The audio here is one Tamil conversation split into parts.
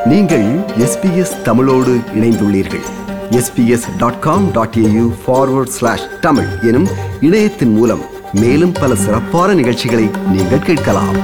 நீங்கள் எஸ்பிஎஸ் தமிழோடு இணைந்துள்ளீர்கள் SBS dot com dot AU forward slash Tamil எனும் இணையத்தின் மூலம் மேலும் பல சிறப்பான நிகழ்ச்சிகளை நீங்கள் கேட்கலாம்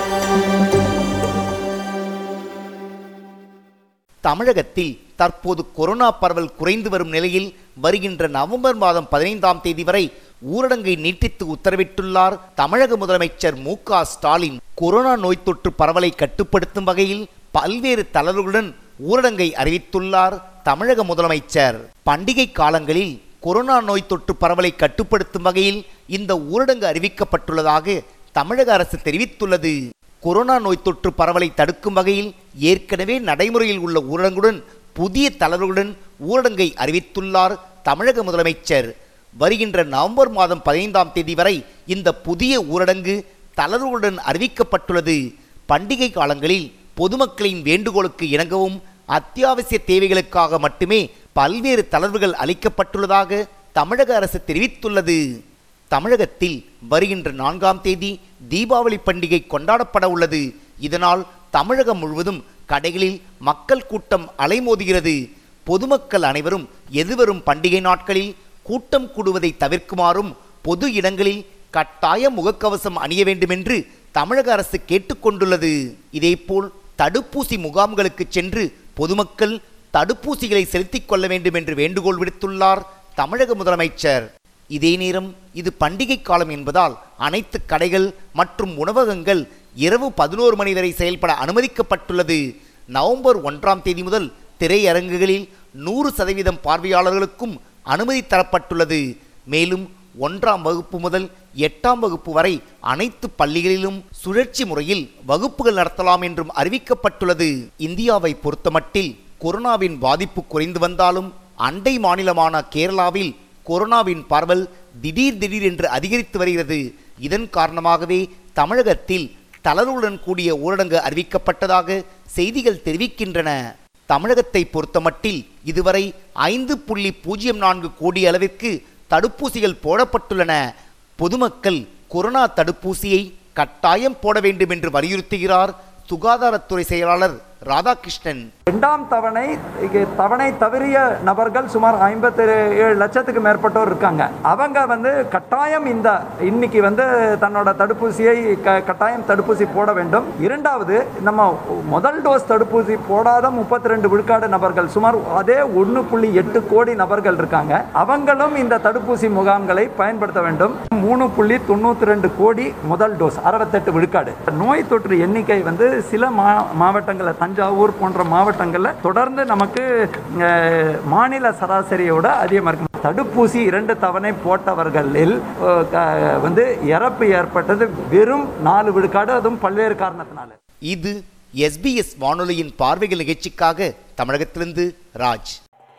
தமிழகத்தில் தற்போது கொரோனா பரவல் குறைந்து வரும் நிலையில் வருகின்ற நவம்பர் மாதம் பதினைந்தாம் தேதி வரை ஊரடங்கை நீட்டித்து உத்தரவிட்டுள்ளார் தமிழக முதலமைச்சர் மு க ஸ்டாலின் கொரோனா நோய் தொற்று பரவலை கட்டுப்படுத்தும் வகையில் பல்வேறு தளர்வுகளுடன் ஊரடங்கை அறிவித்துள்ளார் தமிழக முதலமைச்சர் பண்டிகை காலங்களில் கொரோனா நோய் தொற்று பரவலை கட்டுப்படுத்தும் வகையில் இந்த ஊரடங்கு அறிவிக்கப்பட்டுள்ளதாக தமிழக அரசு தெரிவித்துள்ளது கொரோனா நோய் தொற்று பரவலை தடுக்கும் வகையில் ஏற்கனவே நடைமுறையில் உள்ள ஊரடங்குடன் புதிய தளர்வுகளுடன் ஊரடங்கை அறிவித்துள்ளார் தமிழக முதலமைச்சர் வருகின்ற நவம்பர் மாதம் பதினைந்தாம் தேதி வரை இந்த புதிய ஊரடங்கு தளர்வுகளுடன் அறிவிக்கப்பட்டுள்ளது பண்டிகை காலங்களில் பொதுமக்களின் வேண்டுகோளுக்கு இணங்கவும் அத்தியாவசிய தேவைகளுக்காக மட்டுமே பல்வேறு தளர்வுகள் அளிக்கப்பட்டுள்ளதாக தமிழக அரசு தெரிவித்துள்ளது தமிழகத்தில் வருகின்ற நான்காம் தேதி தீபாவளி பண்டிகை கொண்டாடப்பட உள்ளது இதனால் தமிழகம் முழுவதும் கடைகளில் மக்கள் கூட்டம் அலைமோதுகிறது பொதுமக்கள் அனைவரும் எதிர்வரும் பண்டிகை நாட்களில் கூட்டம் கூடுவதை தவிர்க்குமாறும் பொது இடங்களில் கட்டாய முகக்கவசம் அணிய வேண்டுமென்று தமிழக அரசு கேட்டுக்கொண்டுள்ளது இதேபோல் தடுப்பூசி முகாம்களுக்கு சென்று பொதுமக்கள் தடுப்பூசிகளை செலுத்திக் கொள்ள வேண்டும் என்று வேண்டுகோள் விடுத்துள்ளார் தமிழக முதலமைச்சர் இதே நேரம் இது பண்டிகை காலம் என்பதால் அனைத்து கடைகள் மற்றும் உணவகங்கள் இரவு பதினோரு மணி வரை செயல்பட அனுமதிக்கப்பட்டுள்ளது நவம்பர் ஒன்றாம் தேதி முதல் திரையரங்குகளில் நூறு சதவீதம் பார்வையாளர்களுக்கும் அனுமதி தரப்பட்டுள்ளது மேலும் ஒன்றாம் வகுப்பு முதல் எட்டாம் வகுப்பு வரை அனைத்து பள்ளிகளிலும் சுழற்சி முறையில் வகுப்புகள் நடத்தலாம் என்றும் அறிவிக்கப்பட்டுள்ளது இந்தியாவை பொறுத்தமட்டில் கொரோனாவின் பாதிப்பு குறைந்து வந்தாலும் அண்டை மாநிலமான கேரளாவில் கொரோனாவின் பரவல் திடீர் திடீர் என்று அதிகரித்து வருகிறது இதன் காரணமாகவே தமிழகத்தில் தளர்வுடன் கூடிய ஊரடங்கு அறிவிக்கப்பட்டதாக செய்திகள் தெரிவிக்கின்றன தமிழகத்தை பொறுத்தமட்டில் இதுவரை ஐந்து புள்ளி பூஜ்ஜியம் நான்கு கோடி அளவிற்கு தடுப்பூசிகள் போடப்பட்டுள்ளன பொதுமக்கள் கொரோனா தடுப்பூசியை கட்டாயம் போட வேண்டும் என்று வலியுறுத்துகிறார் சுகாதாரத்துறை செயலாளர் ராதாகிருஷ்ணன் இரண்டாம் தவணை இங்க தவணை தவறிய நபர்கள் சுமார் ஐம்பத்தி ஏழு லட்சத்துக்கு மேற்பட்டோர் இருக்காங்க அவங்க வந்து கட்டாயம் இந்த இன்னைக்கு வந்து தன்னோட தடுப்பூசியை க கட்டாயம் தடுப்பூசி போட வேண்டும் இரண்டாவது நம்ம முதல் டோஸ் தடுப்பூசி போடாத முப்பத்தி ரெண்டு விழுக்காடு நபர்கள் சுமார் அதே ஒன்று புள்ளி எட்டு கோடி நபர்கள் இருக்காங்க அவங்களும் இந்த தடுப்பூசி முகாம்களை பயன்படுத்த வேண்டும் மூணு புள்ளி தொண்ணூற்றி ரெண்டு கோடி முதல் டோஸ் அறுபத்தெட்டு விழுக்காடு நோய் தொற்று எண்ணிக்கை வந்து சில மா மாவட்டங்களில் தஞ்சாவூர் போன்ற மாவட்டங்களில் தொடர்ந்து நமக்கு அஹ், மாநில சராசரியோட அதிகமாக இருக்கு தடுப்பூசி இரண்டு தவணை போட்டவர்களில் அஹ், க- வந்து இறப்பு ஏற்பட்டது வெறும் நாலு விழுக்காடு அதுவும் பல்வேறு காரணத்தினால இது எஸ்பிஎஸ் வானொலியின் பார்வைகள் நிகழ்ச்சிக்காக தமிழகத்திலிருந்து ராஜ்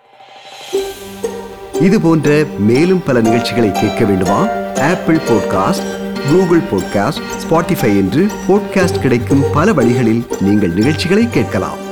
இது போன்ற மேலும் பல நிகழ்ச்சிகளை கேட்க வேண்டுமா Apple podcast Google podcast Spotify என்று பாட்காஸ்ட் கிடைக்கும் பல வழிகளில் நீங்கள் நிகழ்ச்சிகளை கேட்கலாம்